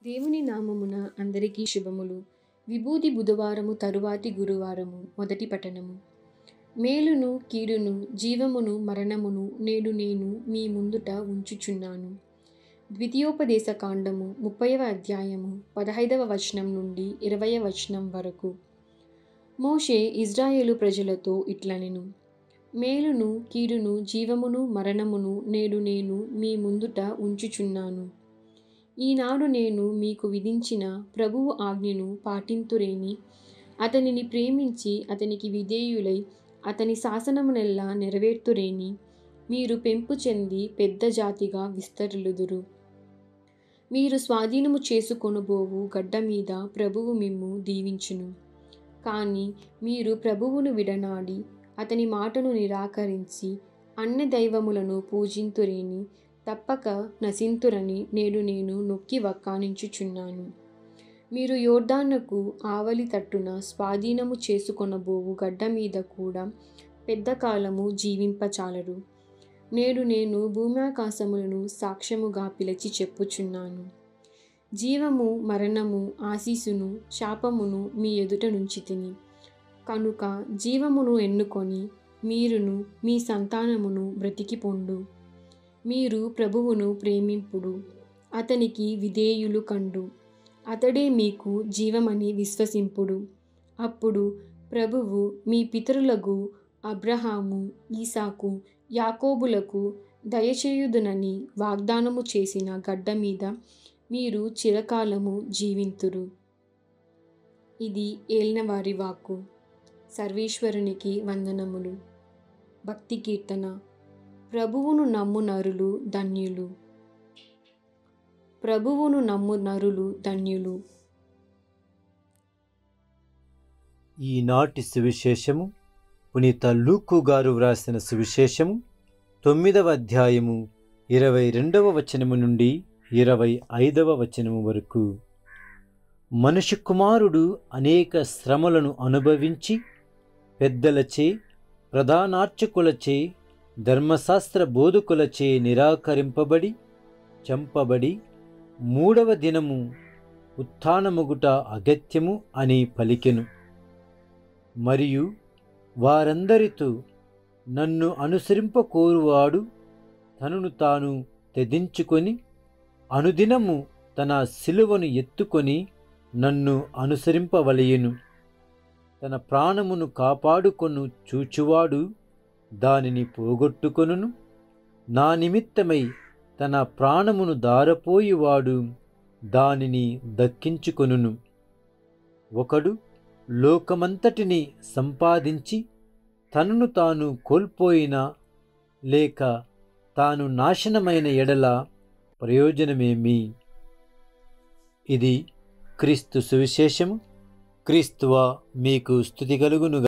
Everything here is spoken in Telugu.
దేవుని నామమున అందరికీ శుభములు విభూది బుధవారము తరువాతి గురువారము మొదటి పఠనము మేలును కీడును జీవమును మరణమును నేడు నేను మీ ముందుట ఉంచుచున్నాను ద్వితీయోపదేశ కాండము ముప్పైవ అధ్యాయము పదహైదవ వచనం నుండి ఇరవయ వచనం వరకు మోషే ఇజ్రాయేలు ప్రజలతో ఇట్లనెను మేలును కీడును జీవమును మరణమును నేడు నేను మీ ముందుట ఉంచుచున్నాను ఈనాడు నేను మీకు విధించిన ప్రభువు ఆజ్ఞను పాటింతురేని అతనిని ప్రేమించి అతనికి విధేయులై అతని శాసనమునెల్లా నెరవేర్తురేని మీరు పెంపు చెంది పెద్ద జాతిగా విస్తరులుదురు మీరు స్వాధీనము చేసుకొనబోవు గడ్డ మీద ప్రభువు మిమ్ము దీవించును కానీ మీరు ప్రభువును విడనాడి అతని మాటను నిరాకరించి అన్ని దైవములను పూజింతురేని తప్పక నశింతురని నేడు నేను నొక్కి వక్కానించుచున్నాను మీరు యోర్దానుకు ఆవలి తట్టున స్వాధీనము చేసుకొనబోవు గడ్డ మీద కూడా పెద్ద కాలము జీవింపచాలరు నేడు నేను భూమ్యాకాశములను సాక్ష్యముగా పిలిచి చెప్పుచున్నాను జీవము మరణము ఆశీసును శాపమును మీ ఎదుట నుంచి తిని కనుక జీవమును ఎన్నుకొని మీరును మీ సంతానమును బ్రతికి పొండు మీరు ప్రభువును ప్రేమింపుడు అతనికి విధేయులు కండు అతడే మీకు జీవమని విశ్వసింపుడు అప్పుడు ప్రభువు మీ పితరులకు అబ్రహాము ఈసాకు యాకోబులకు దయచేయుదునని వాగ్దానము చేసిన గడ్డ మీద మీరు చిరకాలము జీవింతురు ఇది ఏలినవారి వాక్కు సర్వేశ్వరునికి వందనములు భక్తి కీర్తన ప్రభువును నమ్ము నరులు ధన్యులు ప్రభువును నమ్ము నరులు ధన్యులు ఈనాటి సువిశేషము పునీత లూకు గారు వ్రాసిన సువిశేషము తొమ్మిదవ అధ్యాయము ఇరవై రెండవ వచనము నుండి ఇరవై ఐదవ వచనము వరకు మనుష్య కుమారుడు అనేక శ్రమలను అనుభవించి పెద్దలచే ప్రధానార్చకులచే ధర్మశాస్త్ర బోధకులచే నిరాకరింపబడి చంపబడి మూడవ దినము ఉత్థానముగుట అగత్యము అని పలికెను మరియు వారందరితో నన్ను అనుసరింప కోరువాడు తనను తాను తెదించుకొని అనుదినము తన శిలువను ఎత్తుకొని నన్ను అనుసరింపవలయను తన ప్రాణమును కాపాడుకొను చూచువాడు దానిని పోగొట్టుకొనును నా నిమిత్తమై తన ప్రాణమును దారపోయివాడు దానిని దక్కించుకొనును ఒకడు లోకమంతటిని సంపాదించి తనను తాను కోల్పోయిన లేక తాను నాశనమైన ఎడల ప్రయోజనమేమి ఇది క్రీస్తు సువిశేషము క్రీస్తువ మీకు స్థుతి కలుగును